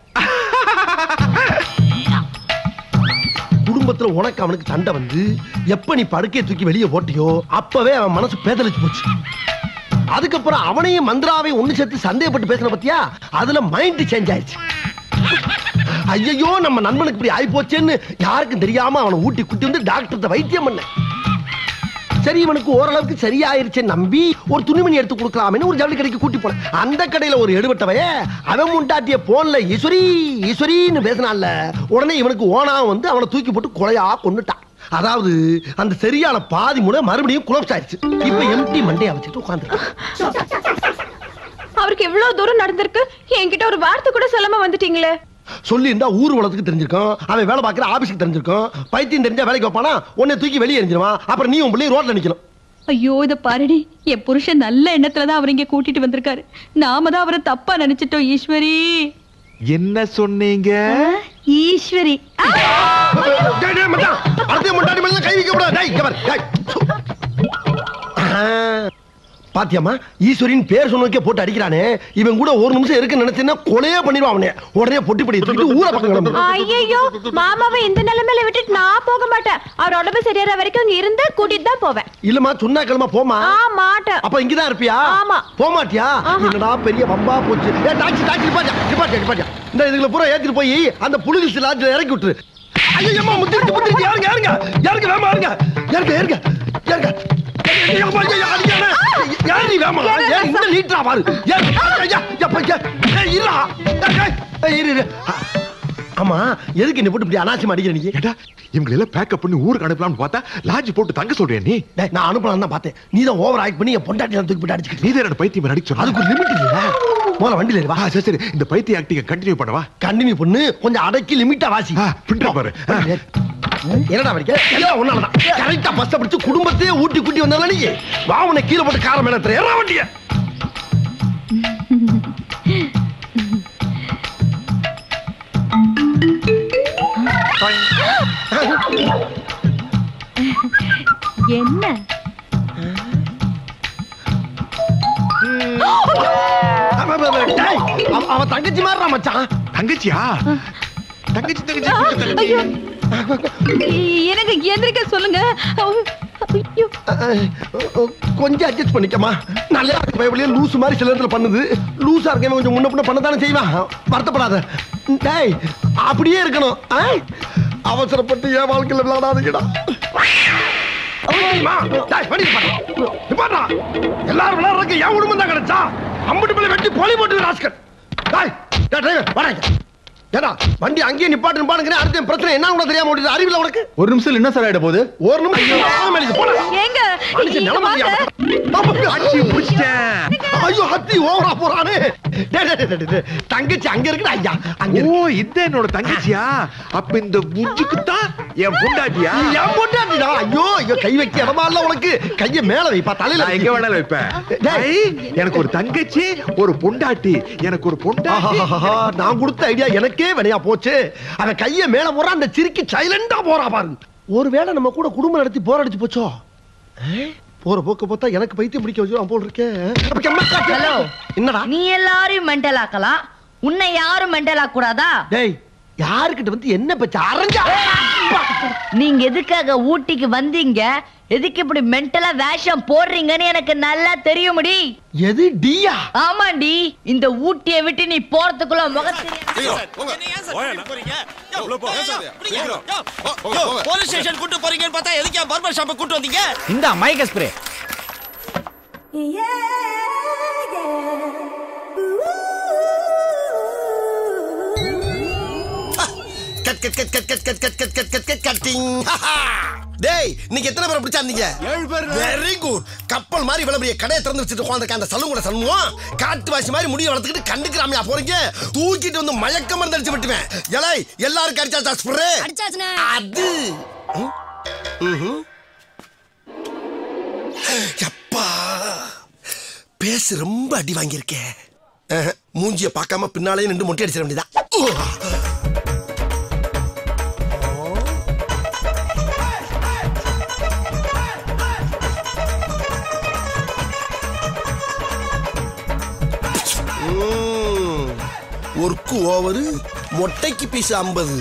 குடும்பத்துல உனக்கு அவனுக்கு சண்டை வந்து எப்ப நீ படுக்கையை தூக்கி வெளியே போட்டியோ அப்பவே அவன் மனசு பேதலிச்சு போச்சு அதுக்கப்புறம் அவனையும் மந்திராவையும் ஒண்ணு சேர்த்து சந்தேகப்பட்டு பேசின பத்தியா அதுல மைண்ட் சேஞ்ச் ஆயிடுச்சு ஐயோ நம்ம நண்பனுக்கு இப்படி ஆயி போச்சேன்னு யாருக்கும் தெரியாம அவனை ஊட்டி குட்டி வந்து டாக்டர்கிட்ட வைத்தியம் பண்ண சரி இவனுக்கு ஓரளவுக்கு சரியாயிருச்சு நம்பி ஒரு துணிமணி எடுத்து கொடுக்கலாம்னு ஒரு ஜவுளி கடைக்கு கூட்டி போனேன் அந்த கடையில ஒரு எடுபட்டவைய அவன் முண்டாட்டிய போன்ல ஈஸ்வரி ஈஸ்வரின்னு பேசினான்ல உடனே இவனுக்கு ஓனா வந்து அவனை தூக்கி போட்டு கொலையா கொண்டுட்டான் அதாவது அந்த சரியான பாதி முறை மறுபடியும் குலப்ஸ் ஆயிடுச்சு இப்ப எம்டி மண்டையா வச்சுட்டு உட்காந்துருக்கான் அவருக்கு எவ்வளவு தூரம் நடந்திருக்கு என்கிட்ட ஒரு வார்த்தை கூட சொல்லாம வந்துட்டீங்களே சொல்லி இருந்தா ஊர் உலகத்துக்கு தெரிஞ்சிருக்கும் அவன் வேலை பார்க்குற ஆபீஸ்க்கு தெரிஞ்சிருக்கும் பைத்தியம் தெரிஞ்சா வேலைக்கு வைப்பானா உன்னை தூக்கி வெளியே எரிஞ்சிருவான் அப்புறம் நீ உன் பிள்ளை ரோட்ல நிக்கணும் ஐயோ இத பாருடி என் புருஷன் நல்ல எண்ணத்துல தான் அவர் இங்க கூட்டிட்டு வந்திருக்காரு நாம தான் அவரை தப்பா நினைச்சிட்டோம் ஈஸ்வரி என்ன சொன்னீங்க ஈஸ்வரி டேய், டேய், மச்சான், அடுத்த முன்னாடி மேல கை வைக்க கூடாது டேய், இங்க பாரு, டேய். ஆ, பாத்தியாம்மா ஈஸ்வரின் பேர் சொன்னதுக்கே போட்டு அடிக்கிறானே இவன் கூட ஒரு நிமிஷம் இருக்குன்னு நினைச்சேன்னா கொலையே பண்ணிடுவான் அவனே உடனே பொட்டி படி தூக்கிட்டு ஊரை பக்கம் கிளம்பு ஐயோ மாமாவை இந்த நிலைமையில விட்டுட்டு நான் போக மாட்டேன் அவர் உடம்பு சரியாற வரைக்கும் இங்க இருந்து கூட்டிட்டு தான் போவேன் இல்லம்மா சொன்னா கிளம்ப போமா ஆ மாட்டேன் அப்ப இங்கதான் இருப்பியா ஆமா. போக மாட்டியா என்னடா பெரிய வம்பா போச்சு ஏ டாக்ஸி டாக்ஸி நிப்பாட்டியா நிப்பாட்டியா நிப்பாட்டியா இந்த இதுல பூரா ஏத்திட்டு போய் அந்த புலிகிஸ் லாட்ஜ்ல இறக்கி விட்டுரு ஐயம்மா முத்திருச்சு முத்திருச்சு யாருங்க யாருங்க யாருங்க வேமா யாருங்க யாருங்க யாருங்க யாருங்க ஐயம்மா, ஐயா, அடிக்காதே. யார் நீ வேமா ஏன் இந்த லீட்டரா பாரு ஏன் ஐயா எப்ப ஏய் இருடா ஏய், ஏய், ஏய், இரு இரு ஆ, ஆமா எதுக்கு என்ன போட்டு இப்படி அனாச்சியம் அடிக்கிற நீ ஏடா இவங்களை எல்லாம் பேக்கப் பண்ணி ஊருக்கு அனுப்பலாம்னு பார்த்தா லாட்ஜ் போட்டு தங்க சொல்றேன் நீ டேய், நான் அனுப்பலாம் தான் பார்த்தேன் நீ தான் ஓவர் ஆக்ட் பண்ணி என் பொண்டாட்டி தூக்கி போட்டு அடிச்சுக்கிட்டு நீ தான் பைத்தியம் நடிக்க சொன்ன அதுக்கு ஒரு லிமிட் இல்ல முதல்ல வண்டியில ஏறு, வா சரி சரி இந்த பைத்திய ஆக்டிங்க கண்டினியூ பண்ணவா கண்டினியூ பண்ணு கொஞ்சம் அடக்கி லிமிட்டா வாசி பின்ன பாரு ஆ. என்னடா வரைக்கும் எல்லாம் ஒன்னாலதான் கரெக்டா பஸ்ஸ பிடிச்சு குடும்பத்தையே ஊட்டி கூட்டி வந்தால நீ வா உன்னை கீழே போட்டு காரம் மேல ஏத்துறேன். ஏறா வண்டிய என்ன அவ- அவ- அவ- டேய், அவ- அவ தங்கச்சி மாதிரிடா மச்சான் தங்கச்சியா தங்கச்சி தங்கச்சி ஐயோ எனக்கு எந்திரிக்க சொல்லுங்க ஐயோ கொஞ்சம் அட்ஜஸ்ட் பண்ணிக்கமா நல்லா இருக்கு பயபடியே லூஸ் மாதிரி சில இடத்துல பண்ணுது லூசா இருக்கவன் கொஞ்சம் முன்ன பின்ன பண்ணதானே செய்வான் வருத்தப்படாத டேய் அப்படியே இருக்கணும் ஆ? அவசரப்பட்டு என் வாழ்க்கையில விளையாடாதீங்கடா தெரியுமா? டேய், வண்டி நிப்பாட்டுடா. நிப்பாட்டுடா. எல்லாரும் விளையாடுறதுக்கு என் குடும்பம் தான் கிடைச்சா அம்பட்டு பிள்ளை வெட்டி பொலி போட்டு ராஸ்கர் டேய் டேய், டிரைவர் வாடா இங்க. ஏடா வண்டி அங்கேயே நிப்பாட்டு நிப்பாட்டுங்கிறேன் அடுத்த பிரச்சனை என்ன கூட தெரியாம ஓடிது அறிவில்ல உனக்கு ஒரு நிமிஷம் என்ன சார் ஆயிட போகுது ஒரு நிமிஷம் ஆ, மேலேக்கு போடா. ஏங்க மனுஷன் இங்க நிலைமை வாங்க. தெரியாம. அப்ப அடிச்சு பிடிச்சிட்டேன். ஐயோ ஹத்தி ஓவரா போறானே டேய், டேய், டேய், டேய், தங்கச்சி அங்க இருக்குடா ஐயா அங்க ஓ இந்த என்னோட தங்கச்சியா அப்ப இந்த முஞ்சுக்கு தான் என் பொண்டாட்டியா என் பொண்டாட்டிடா ஐயோ ஐயோ கை வைக்க இடமா இல்ல உனக்கு கைய மேல வைப்பா தலையில நான் எங்க வேணாலும் வைப்பேன் ஐ, எனக்கு ஒரு தங்கச்சி ஒரு பொண்டாட்டி எனக்கு ஒரு பொண்டாட்டி ஆஹாஹாஹா, நான் கொடுத்த ஐடியா எனக்கே வினையா போச்சு அவன் கைய மேல போறான் அந்த சிரிக்கி சைலண்டா போறா பாரு ஒருவேளை நம்ம கூட குடும்பம் நடத்தி போர் அடிச்சு போச்சோ ஏ? போற போக்க பார்த்தா எனக்கு பைத்தியம் பிடிக்க வச்சு போல் இருக்கேன் ஹலோ என்னடா நீ எல்லாரையும் மென்டல் ஆக்கலாம் உன்னை யாரும் மென்டல் ஆக்க கூடாதா டேய் யாருக்கிட்ட வந்து என்ன பச்ச அரைஞ்சா நீங்க எதுக்காக ஊட்டிக்கு வந்தீங்க எதுக்கு இப்படி மென்டலா வேஷம் போடுறீங்கன்னு எனக்கு நல்லா தெரியும்டி எது டியா ஆமாண்டி இந்த ஊட்டியை விட்டு நீ போறதுக்குள்ள முகத்து போலீஸ் ஸ்டேஷன் கூட்டு போறீங்கன்னு பார்த்தா எதுக்கு பார்பர் ஷாப்பை கூட்டு வந்தீங்க இந்த மைக்க spray cut cut cut cut cut cut cut cut cut cut cut cutting டேய் நீங்க எத்தனை பேரை பிடிச்சாந்தீங்க ஏழு பேர் வெரி குட் கப்பல் மாதிரி இவ்வளவு பெரிய கடையை திறந்து வச்சுட்டு உட்காந்துருக்க அந்த சலூன் சண்முகம் காட்டு வாசி மாதிரி முடிய வளர்த்துக்கிட்டு கண்டுக்கிறாமையா போறீங்க தூக்கிட்டு வந்து மயக்க மருந்து அடிச்சு விட்டுவேன் எலை எல்லாரும் அடிச்சா ஸ்ப்ரே அது ம், ம்ஹும். அப்பா பேசு ரொம்ப அடி வாங்கியிருக்கேன் அஹ், மூஞ்சிய பார்க்காம பின்னாலே நின்று மொட்டை அடிச்சிட வேண்டியதான் ஒர்க்கு ஓவரு மொட்டைக்கு பீஸ் ஐம்பது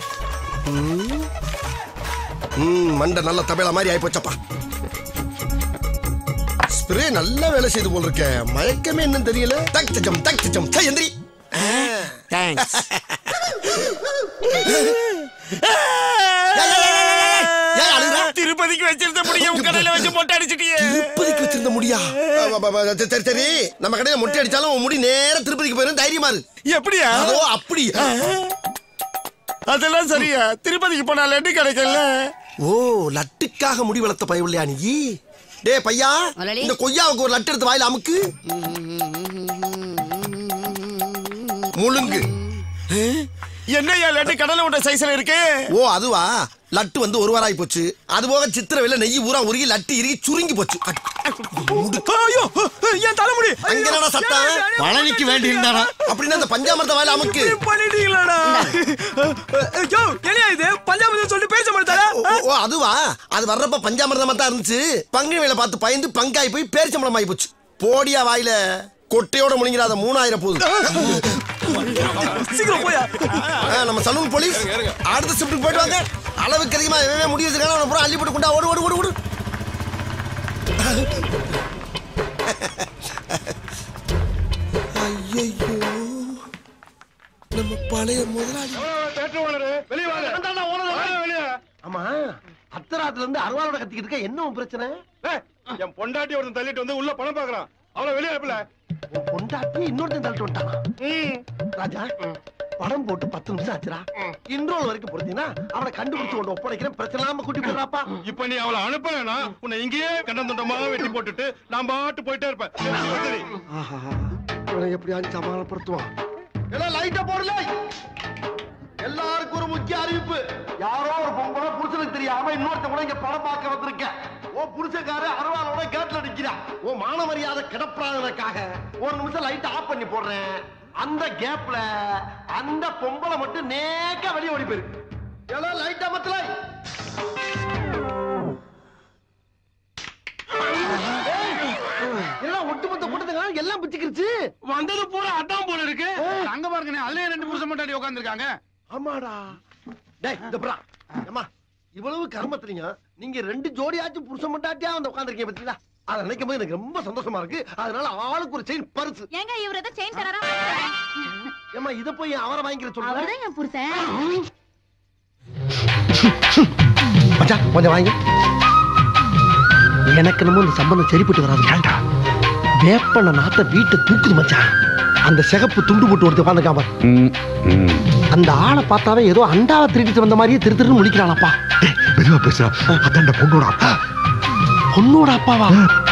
மண்டை நல்ல தபேலா மாதிரி ஆயிப்போச்சப்பா ஸ்ப்ரே நல்ல வேலை செய்து போல் இருக்க மயக்கமே என்னன்னு தெரியல தக் தச்சம் தக் தச்சம் சை எந்திரி தேங்க்ஸ் ஏன் அழுகுற திருப்பதிக்கு வச்சிருந்த முடிய உன் கடையில வச்சு மொட்டை அடிச்சிட்டியே திருப்பதிக்கு வச்சிருந்த முடியா அ, ப, ப, சரி, சரி சரி நம்ம கடையில மொட்டை அடிச்சாலும் உன் முடி நேரா திருப்பதிக்கு போயிரும் தைரியமா இரு எப்படியா அதோ அப்படி அதெல்லாம் சரியா திருப்பதிக்கு போனா லட்டு கிடைக்கல ஓ லட்டுக்காக முடி வளர்த்த பயவில்லையா நீ டேய் பையா இந்த கொய்யாவுக்கு ஒரு லட்டு எடுத்து வாயில அமுக்கு முழுங்கு என்னையா லட்டு கடலை உண்ட சைஸ்ல இருக்கு ஓ அதுவா லட்டு வந்து ஒரு வாராய் போச்சு அது போக சித்திரவேல நெய் ஊரா உருகி லட்டு இறுகி சுருங்கி போச்சு ஐயோ என் தலைமுடி அங்க என்னடா சத்தம் பழனிக்கு வேண்டி இருந்தாரா அப்படின்னா அந்த பஞ்சாமிரத வாயில அமுக்கு பண்ணிட்டீங்களாடா ஐயோ என்னையா இது பஞ்சாபத்து சொல்லி பேச மாட்டாரா ஓ, ஓ அதுவா அது வர்றப்ப பஞ்சாமிரதமா தான் இருந்துச்சு பங்கு வேலை பார்த்து பயந்து பங்காய் போய் பேரிச்சம்பளம் ஆகி போச்சு போடியா வாயில கொட்டையோட முழுங்கிறாத மூணாயிரம் போகுது சீக்கிரம் போயா ஆ, நம்ம சலூன் போலீஸ் அடுத்த ஷிஃப்ட்டுக்கு போயிட்டு வாங்க அளவுக்கு அதிகமா எவன் முடி வச்சிருக்கானோ அவனை பூரா அள்ளி போட்டு கொண்டா ஓடு ஓடு ஓடு ஓடு ஐயோ நம்ம பழைய முதலாளி ஆமா அத்தராத்துல இருந்து அருவாளோட கத்திக்கிட்டு இருக்க என்ன உன் பிரச்சனை என் பொண்டாட்டி ஒருத்தன் தள்ளிட்டு வந்து உள்ள பணம் பாக்குறான் அவளை வெளியே அனுப்பல உன் பொண்டாட்டி இன்னொருத்தன் தள்ளிட்டு வந்துட்டானா ராஜா படம் போட்டு பத்து நிமிஷம் ஆச்சுடா இன்ட்ரோல் வரைக்கும் பொறுத்தீங்கன்னா அவனை கண்டுபிடிச்சு கொண்டு ஒப்படைக்கிறேன் பிரச்சனை இல்லாம கூட்டி போயிடுறாப்பா இப்ப நீ அவளை அனுப்பலனா உன்னை இங்கேயே கண்டம் துண்டமா வெட்டி போட்டுட்டு நான் பாட்டு போயிட்டே இருப்பேன் சரி. ஆஹா இவனை எப்படியாவது சமாளப்படுத்துவான் எல்லாம் லைட்டா போடல எல்லாருக்கும் ஒரு முக்கிய அறிவிப்பு யாரோ ஒரு பொம்பளை புருஷனுக்கு தெரியாம இன்னொருத்த கூட இங்க படம் பார்க்க வந்திருக்கேன் ஓ புருஷக்கார அரவாளோட கேட்ல நிக்கிறான் ஓ மான மரியாதை கிடப்படாததுக்காக ஒரு நிமிஷம் லைட் ஆஃப் பண்ணி போடுறேன் அந்த கேப்ல அந்த பொம்பளை மட்டும் நேக்க வெளியே ஓடி போயிருக்கு எல்லாம் லைட் அமர்த்தல எல்லாம் ஒட்டுமொத்த கூட்டத்துக்கு எல்லாம் பிச்சுக்கிருச்சு வந்தது பூரா அதான் போல இருக்கு அங்க பாருங்க அதுலயே ரெண்டு புருஷன் முன்னாடி உட்காந்துருக்காங்க ஆமாடா டேய் இந்த புறா அம்மா இவ்வளவு கர்மத்துலீங்க நீங்க ரெண்டு ஜோடியாச்சும் புருஷன் மட்டாட்டியா வந்து உட்காந்துருக்கீங்க பாத்தீங்களா அதை நினைக்கும் போது எனக்கு ரொம்ப சந்தோஷமா இருக்கு அதனால ஆளுக்கு ஒரு செயின் பரிசு ஏங்க இவர் ஏதோ செயின் தராரா ஏமா இத போய் அவரை வாங்கிக்கிற சொல்றேன் அவர்தான் என் புருஷன் மச்சான் கொஞ்சம் வாங்கி எனக்கு என்னமோ இந்த சம்பந்தம் சரிப்பட்டு வராது ஏன்டா வேப்பன நாத்த வீட்டை தூக்குது மச்சான் அந்த சிகப்பு துண்டு போட்டு ஒருத்தர் உட்காந்துக்காம அந்த ஆளை பார்த்தாவே ஏதோ அண்டாவை திருடிட்டு வந்த மாதிரியே திரு திருன்னு முடிக்கிறானப்பா மெதுவா பேசுறா அதான்டா பொண்ணோட அப்பா பொண்ணோட அப்பாவா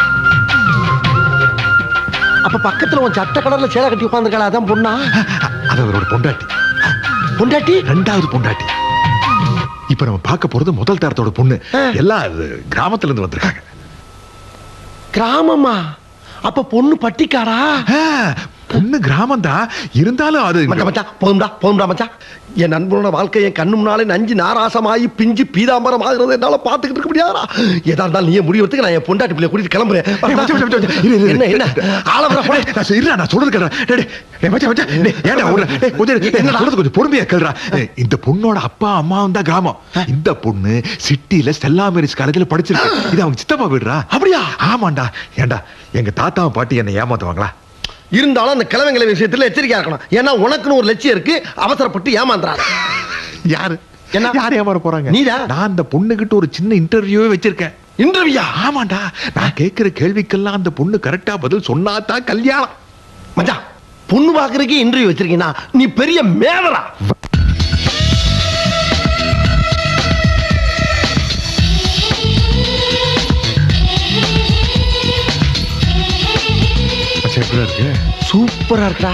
அப்ப பக்கத்துல உன் சட்ட கடல்ல சேலை கட்டி உட்காந்துருக்காளா அதான் பொண்ணா அது அவரோட பொண்டாட்டி பொண்டாட்டி ரெண்டாவது பொண்டாட்டி இப்ப நம்ம பார்க்க போறது முதல் தரத்தோட பொண்ணு எல்லாம் அது கிராமத்துல இருந்து வந்திருக்காங்க கிராமமா அப்ப பொண்ணு பட்டிக்காடா பொண்ணு கிராமம் தான் இருந்தாலும் அது மச்சான் மச்சான் போதும்டா போதும்டா மச்சான் என் நண்பனோட வாழ்க்கை என் கண்ணு முன்னாலே நஞ்சு நாராசமாயி பிஞ்சு பீதாம்பரம் ஆகுறது என்னால பாத்துக்கிட்டு இருக்க முடியாதா எதா இருந்தாலும் நீயே முடிவெடுத்துக்க நான் என் பொண்டாட்டி பிள்ளைய கூட்டிட்டு கிளம்புறேன் ஏய், மச்சான், மச்சான், மச்சான், இரு, இரு, இரு. என்ன என்ன ஆளவர போட நான் சொ- இருடா, நான் சொல்றது கேளுடா. டேய், டேய், டேய், மச்சான், மச்சான், டேய், ஏன்டா ஓடுற? டேய், கொஞ்சம் இரு. டேய், நான் சொல்றது கொஞ்சம் பொறுமையா கேளுடா. டேய், இந்த பொண்ணோட அப்பா அம்மாவும் தான் கிராமம் இந்த பொண்ணு சிட்டில ஸ்டெல்லா மேரிஸ் காலேஜ்ல படிச்சிருக்கு இது அவங்க சித்தப்பா வீடுடா அப்படியா ஆமாண்டா ஏன்டா எங்க தாத்தா பாட்டி என்ன ஏமாத்துவாங்களா இருந்தாலும் அந்த கிழமைங்களை விஷயத்துல எச்சரிக்கையா இருக்கணும் ஏன்னா உனக்குன்னு ஒரு லட்சியம் இருக்கு அவசரப்பட்டு ஏமாந்துறாரு யாரு என்ன யார் ஏமாற போறாங்க நீதான் நான் அந்த பொண்ணுகிட்ட ஒரு சின்ன இன்டர்வியூவே வச்சிருக்கேன் இன்டர்வியூயா ஆமாண்டா நான் கேட்கிற கேள்விக்கெல்லாம் அந்த பொண்ணு கரெக்டா பதில் சொன்னா தான் கல்யாணம் மச்சான் பொண்ணு பாக்குறதுக்கு இன்டர்வியூ வச்சிருக்கீங்கன்னா நீ பெரிய மேடரா மச்சான், எப்படிடா இருக்கு சூப்பரா இருக்கா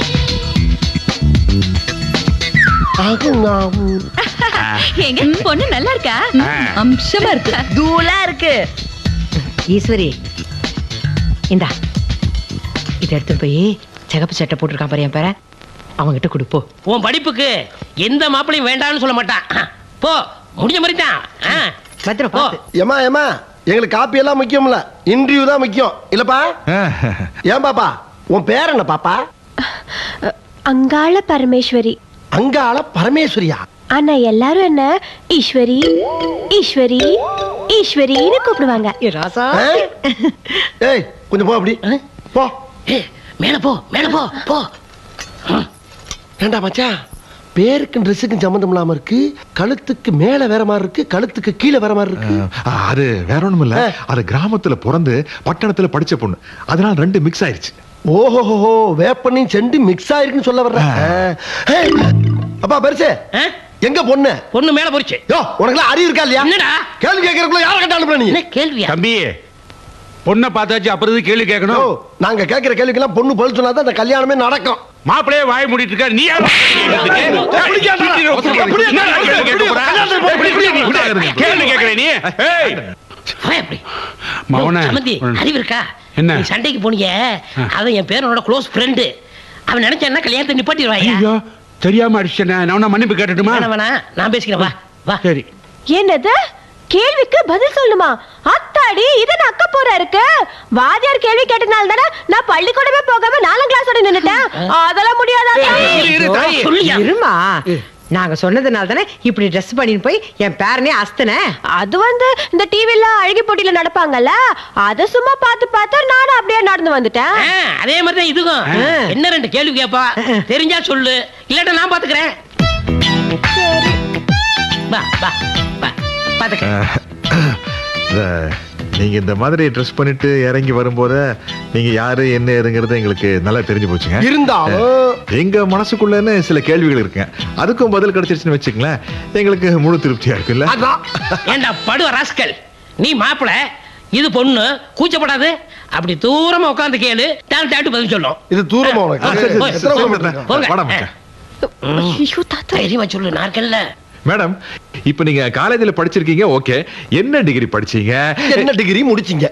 எங்க பொண்ணு நல்லா இருக்கா அம்சமா இருக்கு தூளா இருக்கு ஈஸ்வரி இந்தா இதை எடுத்து போய் சிகப்பு சட்டை போட்டிருக்கான் பாரு என் பேர அவன்கிட்ட கொடுப்போ உன் படிப்புக்கு எந்த மாப்பிளையும் வேண்டாம்னு சொல்ல மாட்டான் போ முடிஞ்ச மாதிரி தான் பத்திரம் பார்த்து ஏமா ஏமா எங்களுக்கு காப்பி எல்லாம் முக்கியம் இல்ல இன்டர்வியூ தான் முக்கியம் இல்லப்பா ஏன் பாப்பா உன் பேர் என்ன பாப்பா அங்காள பரமேஸ்வரி அங்காள பரமேஸ்வரியா ஆனா எல்லாரும் என்ன ஈஸ்வரி ஈஸ்வரி ஈஸ்வரின்னு கூப்பிடுவாங்க ராசா ஆ? ஏய் கொஞ்சம் போ அப்படி போ மேல போ மேல போ போ ஏண்டா மச்சான் பேருக்கும் ட்ரெஸ்ஸுக்கும் சம்மந்தம் இல்லாம இருக்கு கழுத்துக்கு மேல வேற மாதிரி இருக்கு கழுத்துக்கு கீழே வேற மாதிரி இருக்கு அஹ், அது வேற ஒண்ணும் இல்ல அது கிராமத்துல பிறந்து பட்டணத்துல படிச்ச பொண்ணு அதனால ரெண்டு மிக்ஸ் ஆயிருச்சு ஓஹோஹோ வேப்பண்ணையும் செண்டு மிக்ஸ் ஆயிருக்குன்னு சொல்ல வர்றேன் ஆ. ஏய், அப்பா பெருசு எங்க பொண்ணு பொண்ணு மேல போச்சு யோ உனக்கு அறிவு இருக்கா இல்லையா என்னடா கேள்வி கேட்கறதுக்குள்ள யாரை கேட்டாலும் நீ என்ன கேள்வியா தம்பி பொண்ணை பார்த்தாச்சு அப்புறம் எதுக்கு கேள்வி கேட்கணும் நாங்க கேட்கிற கேள்விக்கெல்லாம் பொண்ணு பதில் சொன்னா தான் அந்த கல்யாணமே நடக்கும் மாப்பிளையே வாய் மூடிட்டு இருக்க நீ யார் கேள்வி கேட்கற நீ ஏய் அவன் எப்படி மவனே சமந்தி அறிவு இருக்கா என்ன? நீ சண்டைக்கு போனீங்க அவன் என் பேரனோட க்ளோஸ் ஃப்ரெண்டு அவன் நினைச்சான்னா கல்யாணத்தை நிப்பாட்டிடுவாயா ஐயோ தெரியாம அடிச்சேனே நான் மன்னிப்பு கேட்டுட்டுமா வேணா வேணா நான் பேசிக்கிறேன் வா வா சரி என்னது கேள்விக்கு பதில் சொல்லணுமா அத்தாடி இது நான் அக்க போற இருக்கு வாத்தியார் கேள்வி கேட்டனால தானே நான் பள்ளிக்கூடமே போகாம நாலாம் கிளாஸோட நின்னுட்டேன் அதெல்லாம் முடியாதா சொல்லியா? இருமா நாங்க சொன்னதுனால தானே இப்படி ட்ரெஸ் பண்ணிட்டு போய் என் பேரனே அஸ்தன அது வந்து இந்த டிவில அழகி போட்டியில நடப்பாங்கல்ல அத சும்மா பார்த்து பார்த்து நானும் அப்படியே நடந்து வந்துட்டேன் ஆ, அதே மாதிரி தான் இதுக்கும் என்ன ரெண்டு கேள்வி கேப்பா தெரிஞ்சா சொல்லு இல்லாட்ட நான் பாத்துக்கிறேன் வா வா வா பாத்துக்கிறேன் இந்த நீங்க இந்த மாதிரி ட்ரெஸ் பண்ணிட்டு இறங்கி வரும்போது நீங்க யாரு என்ன ஏதுங்கிறது எங்களுக்கு நல்லா தெரிஞ்சு போச்சுங்க இருந்தாலும் எங்க மனசுக்குள்ளன்னு சில கேள்விகள் இருக்குங்க அதுக்கும் பதில் கிடைச்சிருச்சுன்னு வச்சுங்களேன் எங்களுக்கு முழு திருப்தியா இருக்குல்ல ஏண்டா படுவ ராஸ்கல் நீ மாப்பிள இது பொண்ணு கூச்சப்படாது அப்படி தூரமா உட்கார்ந்து கேளு தான் தாட்டு பதில் சொல்லும் இது தூரமா உனக்கு ஆ, போய், எத்தனை போய், கிலோமீட்டர்? போங்க. வாடா மச்சான். தைரியமா சொல்லு நான் இருக்கேன்ல மேடம் இப்ப நீங்க காலேஜ்ல படிச்சிருக்கீங்க ஓகே என்ன டிகிரி படிச்சீங்க என்ன டிகிரி முடிச்சீங்க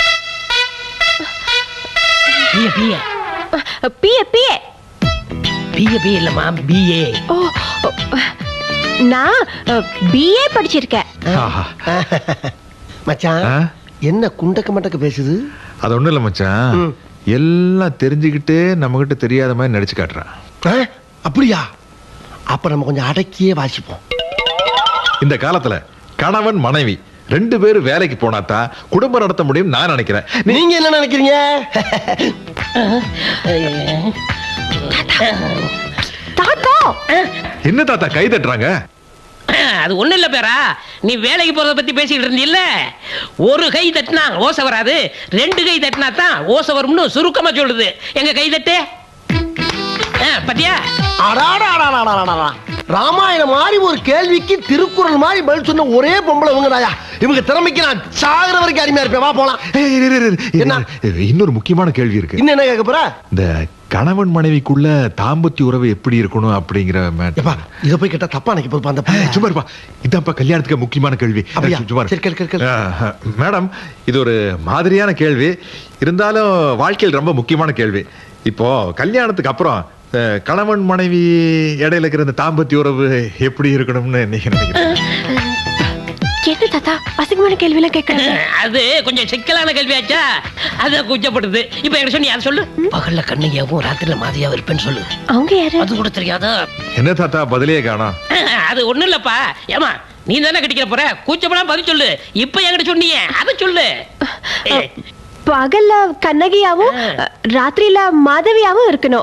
BA BA BA BA BA BA இல்லம்மா பிஏ ஓ ஓ, நான் பிஏ படிச்சிருக்கேன் ஆஹா. மச்சான் ஆ? என்ன குண்டக்க மண்டக்க பேசுது அது ஒண்ணும் இல்ல மச்சான் எல்லாம் தெரிஞ்சுக்கிட்டு நம்ம கிட்ட தெரியாத மாதிரி நடிச்சு காட்டுறான் ஆ? அப்படியா அப்ப நம்ம கொஞ்சம் அடக்கியே வாசிப்போம் இந்த காலத்துல கணவன் மனைவி ரெண்டு பேரும் வேலைக்கு போனா தான் குடும்பம் நடத்த முடியும் நான் நினைக்கிறேன் நீங்க என்ன நினைக்கிறீங்க தாத்தா என்ன தாத்தா கை தட்டுறாங்க அது ஒண்ணு இல்ல பேரா நீ வேலைக்கு போறத பத்தி பேசிட்டு இருந்தீல்ல ஒரு கை தட்டினா ஓசை வராது ரெண்டு கை தட்டினா தான் ஓசை வரும்னு சுருக்கமா சொல்லுது எங்க கை தட்டு ஆ, பாத்தியா அடாடாடாடாடாடாடா. ராமாயணம் மாதிரி ஒரு கேள்விக்கு திருக்குறள் மாதிரி பதில் சொன்ன ஒரே பொம்பளை இவங்கதாயா இவங்க திறமைக்கு நான் சாகுற வரைக்கும் அருமையா இருப்பேன் வா போலாம் ஏய், இரு, இரு, இரு. என்ன? இன்னொரு முக்கியமான கேள்வி இருக்கு இன்னும் என்ன கேட்க போற இந்த கணவன் மனைவிக்குள்ள தாம்பத்திய உறவு எப்படி இருக்கணும் அப்படிங்கிற matter. இத போய் கேட்டா தப்பா நினைக்க போது அந்த ஏய், சும்மா இருப்பா இதான்ப்பா கல்யாணத்துக்கு முக்கியமான கேள்வி அப்படியா? சும்மா இரு. சரி, கேளு, கேளு, கேளு. ஆ, மேடம் இது ஒரு மாதிரியான கேள்வி இருந்தாலும் வாழ்க்கையில் ரொம்ப முக்கியமான கேள்வி இப்போ கல்யாணத்துக்கு அப்புறம் அஹ், கணவன் மனைவி இடையில இருக்கிற இந்த தாம்பத்திய உறவு எப்படி இருக்கணும்னு நீங்க நினைக்கிறீங்க என்ன தாத்தா அசிங்கமான கேள்வி எல்லாம் கேட்கறது அது கொஞ்சம் சிக்கலான கேள்வியாச்சா அது கூச்சப்படுது இப்ப என்ன சொன்னி அதை சொல்லு பகல்ல கண்ணையாவும் ராத்திரில மாதிரியாவும் இருப்பேன்னு சொல்லு அவங்க யாரு அது கூட தெரியாதா என்ன தாத்தா பதிலே காணோம் அது ஒண்ணும் இல்லப்பா ஏமா நீ தானே கட்டிக்கிற போற கூச்சப்படாம பதில் சொல்லு இப்ப என்கிட்ட சொன்னீங்க அதை சொல்லு ஏய், பகல்ல கண்ணகியாவும் ராத்திரியில மாதவியாவும் இருக்கணும்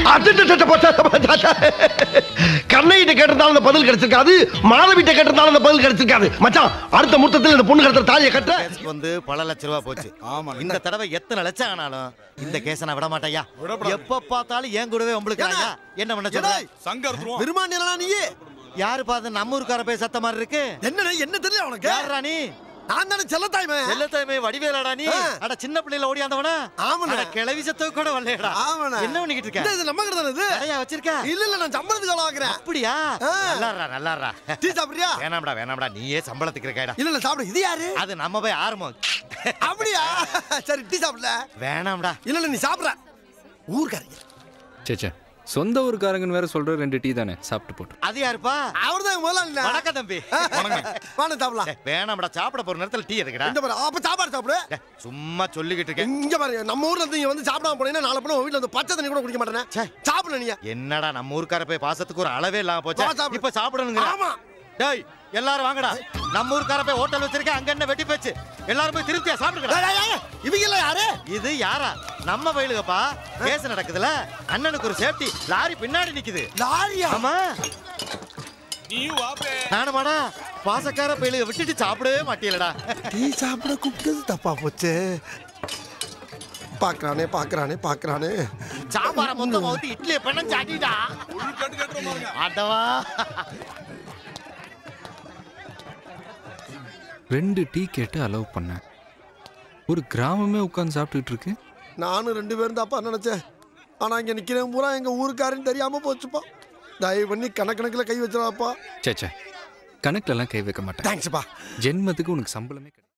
கண்ணையிட்ட கேட்டிருந்தாலும் அந்த பதில் கிடைச்சிருக்காது மாதவிட்ட கேட்டிருந்தாலும் அந்த பதில் கிடைச்சிருக்காது மச்சான் அடுத்த முத்தத்தில் இந்த பொண்ணு கடத்துற தாலியை கட்ட வந்து பல லட்ச ரூபா போச்சு ஆமா இந்த தடவை எத்தனை லட்சம் ஆனாலும் இந்த கேஸ நான் விட மாட்டேயா எப்ப பார்த்தாலும் என் கூடவே உங்களுக்கு என்ன பண்ண சொல்ற சங்கர் விரும்பாண்டியா நீ யாரு பார்த்து நம்ம ஊருக்கார போய் சத்த மாதிரி இருக்கு என்ன என்ன தெரியல உனக்கு யாரா நீ நான் தானே செல்லத்தாய்மே செல்லத்தாய்மே வடிவேலாடா நீ அட சின்ன பிள்ளையில ஓடியாந்தவனா ஆமாண்ணே. அட கிளவி சத்த கூட வரலையடா ஆமாண்ணே. என்ன பண்ணிக்கிட்டு இருக்க இந்த இது நம்ம கிட்ட தானே இது கடையா வச்சிருக்க இல்ல இல்ல நான் சம்பளத்துக்கு வேலை வாங்குறேன் அப்படியா ஆ. நல்லாடுறா நல்லாடுறா டீ சாப்பிடுறியா வேணாம்டா வேணாம்டா நீயே சம்பளத்துக்கு இருக்காடா இல்ல இல்ல சாப்பிடு இது யாரு அது நம்ம போய் ஆரம்பம் அப்படியா சரி டீ சாப்பிடல வேணாம்டா இல்ல இல்ல நீ சாப்பிடுற ஊர்க்காரங்க சேச்சே சொந்த ஊருக்காரங்கன்னு வேற சொல்ற ரெண்டு டீ தானே சாப்பிட்டு போட்டு அது யாருப்பா அவர்தான் முதல்ல வணக்கம் தம்பி வாங்க சாப்பிடலாம் ஏய், வேணாம்டா சாப்பிட போற நேரத்துல டீ எதுக்குடா இந்த பாரு அப்ப சாப்பாடு சாப்பிடு ஏய், சும்மா சொல்லிக்கிட்டு இருக்கேன் இங்க பாருங்க நம்ம ஊர்ல இருந்து இங்க வந்து சாப்பிடாம போனீங்கன்னா நாளை பண்ண வீட்டுல வந்து பச்சை தண்ணி கூட குடிக்க மாட்டேனே சாப்பிடல நீங்க என்னடா நம்ம ஊருக்கார போய் பாசத்துக்கு ஒரு அளவே இல்லாம வா, போச்சா சாப்பிடு. இப்ப சாப்பிடணுங்க ஆமா டேய் எல்லாரும் வாங்கடா நம்ம ஊர்க்கார போய் ஹோட்டல் வச்சிருக்கேன் அங்க என்ன வெட்டி போச்சு எல்லாரும் போய் திருப்தியா சாப்பிடுங்கடா இவங்க எல்லாம் யாரு இது யாரா நம்ம வயலுகப்பா கேஸ் நடக்குதுல அண்ணனுக்கு ஒரு சேஃப்டி லாரி பின்னாடி நிக்குது லாரியா ஆமா நீயும் வாப்பே நானுமாடா பாசக்கார பயிலுக விட்டுட்டு சாப்பிடவே மாட்டீங்களடா டீ சாப்பிட கூப்பிட்டது தப்பா போச்சு பாக்குறானே பாக்குறானே பாக்குறானே சாம்பார மொத்தமா ஊத்தி இட்லியை பண்ண சாட்டிடா அடவா ரெண்டு டீ கேட்டு அலோவ் பண்ணேன் ஒரு கிராமமே உட்காந்து சாப்பிட்டுட்டு இருக்கு நானும் ரெண்டு பேரும் தாப்பா நினைச்சேன் ஆனா இங்க நிக்கிறேன் பூரா எங்க ஊருக்காரன்னு தெரியாம போச்சுப்பா தயவு பண்ணி கணக்கணக்கில் கை வச்சிடாப்பா சேச்சே கணக்குல எல்லாம் கை வைக்க மாட்டேன் தேங்க்ஸ்ப்பா ஜென்மத்துக்கு உனக்கு சம்பளமே கிடையாது